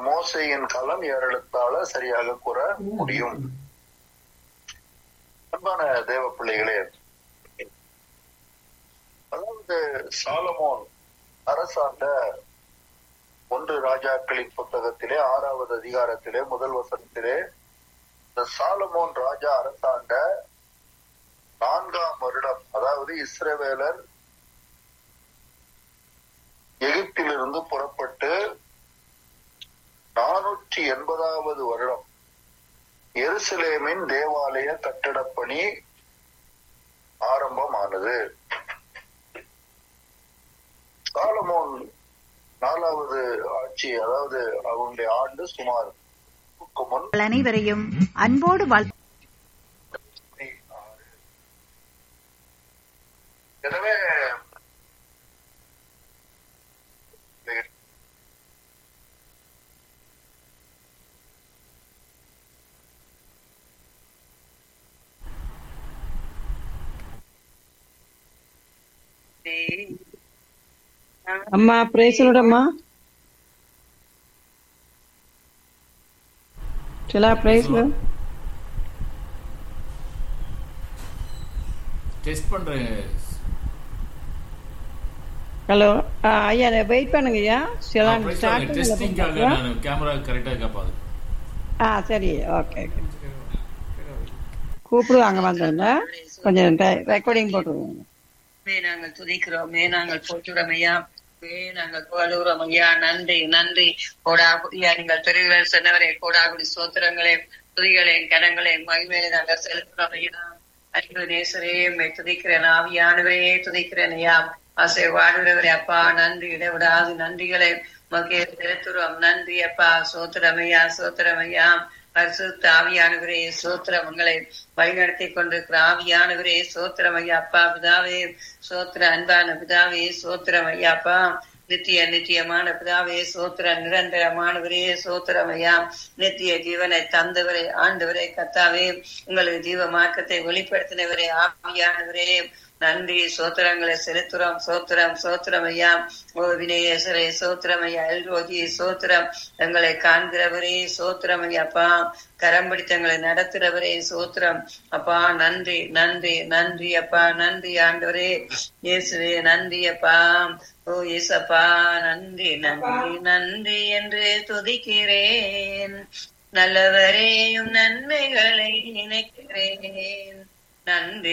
மோசையின் காலம் ஏறெழுத்தால சரியாக கூற முடியும் அன்பான தேவ பிள்ளைகளே அதாவது சாலமோன் அரசாண்ட ஒன்று ராஜாக்களின் புத்தகத்திலே ஆறாவது அதிகாரத்திலே முதல் வசனத்திலே இந்த சாலமோன் ராஜா அரசாண்ட நான்காம் வருடம் அதாவது இஸ்ரவேலர் எகிப்திலிருந்து புறப்பட்டு நானூற்றி எண்பதாவது வருடம் எருசலேமின் தேவாலய கட்டடப் பணி ஆரம்பமானது சாலமோன் நாலாவது ஆட்சி அதாவது அவனுடைய ஆண்டு சுமார் முன் உங்கள் அனைவரையும் அன்போடு வாழ் எனவே அம்மா பிரேசலோடம்மா சிலா பிரேஸ்ல டெஸ்ட் பண்றேன் ஹலோ ஐயா வெயிட் பண்ணுங்க ஐயா சிலா டெஸ்டிங்காக ஸ்டார்டிங்ல நான் கேமரா கரெக்டா காப்பாது ஆ சரி ஓகே கூப்பிடுவாங்க வந்ததுல கொஞ்சம் ரெக்கார்டிங் போட்டுருவோங்க மே நாங்கள் துதிக்கிறோம் மே நாங்கள் போற்றுறோம் ஐயா மே நாங்கள் புகழுகிறோம் ஐயா நன்றி நன்றி கோடாகுடியா நீங்கள் பெருகிற சொன்னவரே கோடாகுடி சோத்திரங்களே துதிகளே கரங்களே மகிமையை நாங்கள் செலுத்துறோம் ஐயா அன்பு நேசரே மே துதிக்கிறேன் ஆவியானவரே துதிக்கிறேன் ஐயா ஆசை வாழ்கிறவரே அப்பா நன்றி இடைவிடாது நன்றிகளை மகே செலுத்துறோம் நன்றி அப்பா சோத்திரம் ஐயா சோத்திரம் ஐயா பரிசுத்த ஆவியானவரே சோத்திரம் உங்களை வழிநடத்தி கொண்டிருக்கிற ஆவியானவரே சோத்திரம் ஐயா அப்பா பிதாவே சோத்திர அன்பான பிதாவே சோத்திரம் ஐயா அப்பா நித்திய நித்தியமான பிதாவே சோத்திர நிரந்தரமானவரே சோத்திரம் ஐயா நித்திய ஜீவனை தந்தவரே ஆண்டவரே கத்தாவே உங்களுக்கு ஜீவ மார்க்கத்தை வெளிப்படுத்தினவரே ஆவியானவரே நன்றி சோத்திரங்களை செலுத்துறோம் சோத்திரம் சோத்திரம் ஐயா ஓ வினேஸ்வரே சோத்திரம் ஐயா எல்ரோஜி சோத்திரம் எங்களை காண்கிறவரே சோத்திரம் ஐயாப்பா கரம் பிடித்தங்களை நடத்துறவரே சோத்திரம் அப்பா நன்றி நன்றி நன்றி அப்பா நன்றி ஆண்டவரே இயேசுவே நன்றி அப்பா ஓ இயேசப்பா நன்றி நன்றி நன்றி என்று துதிக்கிறேன் நல்லவரேயும் நன்மைகளை நினைக்கிறேன் நன்றி